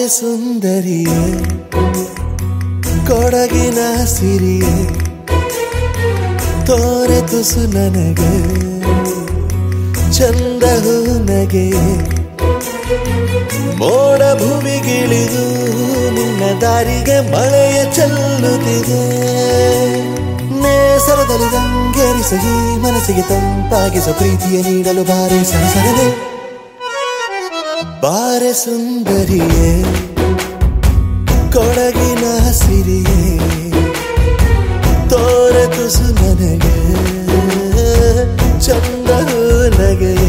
ಬಾರೆ ಸುಂದರಿಯೇ ಕೊಡಗಿನ ಸಿರಿಯೇ ತೋರೆ ತುಸು ನನಗೆ ಚಂದ ನಗೆ ಮೋಡ ಭೂಮಿಗಿಳಿದು ನಿನ್ನ ದಾರಿಗೆ ಮಳೆಯ ಚೆಲ್ಲುತ್ತಿದೆ ನೇಸರದಲ್ಲಿ ದಂಗೇರಿಸ ಈ ಮನಸ್ಸಿಗೆ ತಂಪಾಗಿಸ ಪ್ರೀತಿಯ ನೀಡಲು ಬಾರೆ ಸರಸರದೆ ಬಾರೆ ಸುಂದರಿಯೇ ಕೊಡಗಿನ ಸಿರಿಯೇ ತೋರೆ ತುಸು ನನಗೆ ಚಂದ ನಗೆಯೇ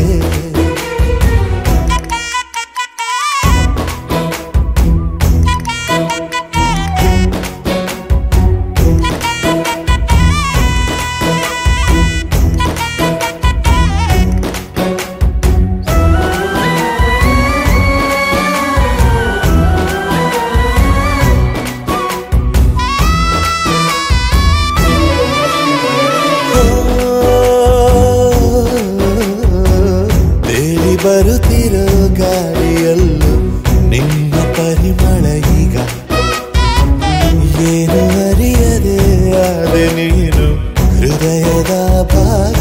ತೇಲಿ ಬರುತ್ತಿರೋ ಗಾಳಿಯಲ್ಲೂ ನಿನ್ನ ಪರಿಮಳ ಈಗ ಏನು ಅರಿಯದೆ ಆದೆ ನೀನು ಹೃದಯದ ಭಾಗ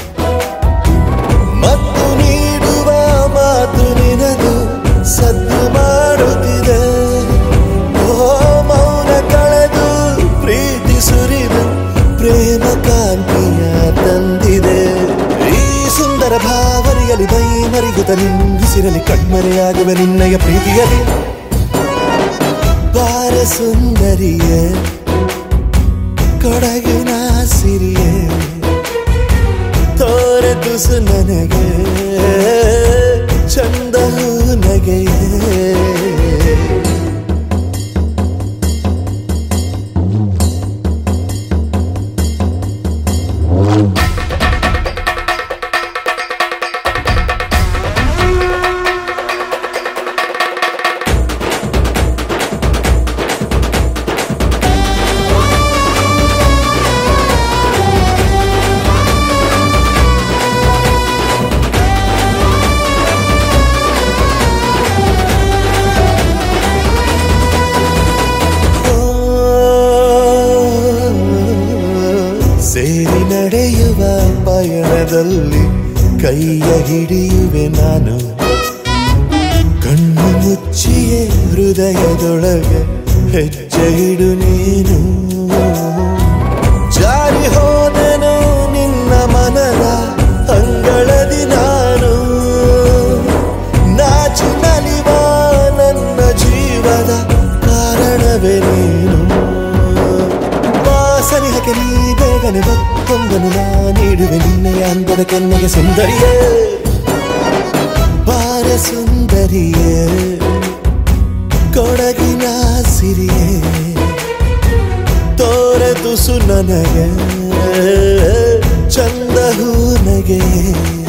ಮತ್ತು ನೀಡುವ ಮಾತು ನಿನದು ಸದ್ದು ಮಾಡುತ್ತಿದೆ ಓ ಮೌನ ಕಳೆದು ಪ್ರೀತಿ ಸುರಿದು ಪ್ರೇಮ ಕಾಂತಿಯ ತಂದಿದೆ ಈ ಸುಂದರ ಭಾವನೆಯಲ್ಲಿ ಬೈ ಮರಿಗುತ್ತ ನಿಂದಿಸಿರಲಿ ಕಣ್ಮರೆಯಾಗುವ ನಿನ್ನಯ ಪ್ರೀತಿಯಲಿ ಬಾರ ಸುಂದರಿಯೇ ಕೊಡಗಿನ ಸಿರಿಯೇ ತೋರೆ ತುಸು ನನಗೆ ಚಂದ ನಗೆಯೇ ಸೇರಿ ನಡೆಯುವ ಪಯಣದಲ್ಲಿ ಕೈಯ ಹಿಡಿಯುವೆ ನಾನು ಕಣ್ಣು ಮುಚ್ಚಿಯೇ ಹೃದಯದೊಳಗೆ ಹೆಜ್ಜೆ ಇಡು ನೀನು ಜಾರಿ ಹೋದನು ನಿನ್ನ ಮನದ ಅಂಗಳದಿ ನಾನು ನಾಚಿ ನಲಿವ ನನ್ನ ಜೀವದ ಕಾರಣವೇ ನೀನು ಸನಿಹಕ್ಕೆ ನೀ ಬೇಗನೆ ಮತ್ತೊಂದನ್ನು ನಾ ನೀಡುವೆ ನಿನ್ನೆಯ ಅಂದದ ಕೆನ್ನೆಗೆ ಸುಂದರಿಯೇ ಬಾರ ಸುಂದರಿಯೇ ಕೊಡಗಿನ ಸಿರಿಯೇ ತೋರೆ ತುಸು ನನಗೆ ಚಂದ ಹೂ ನಗೆಯೇ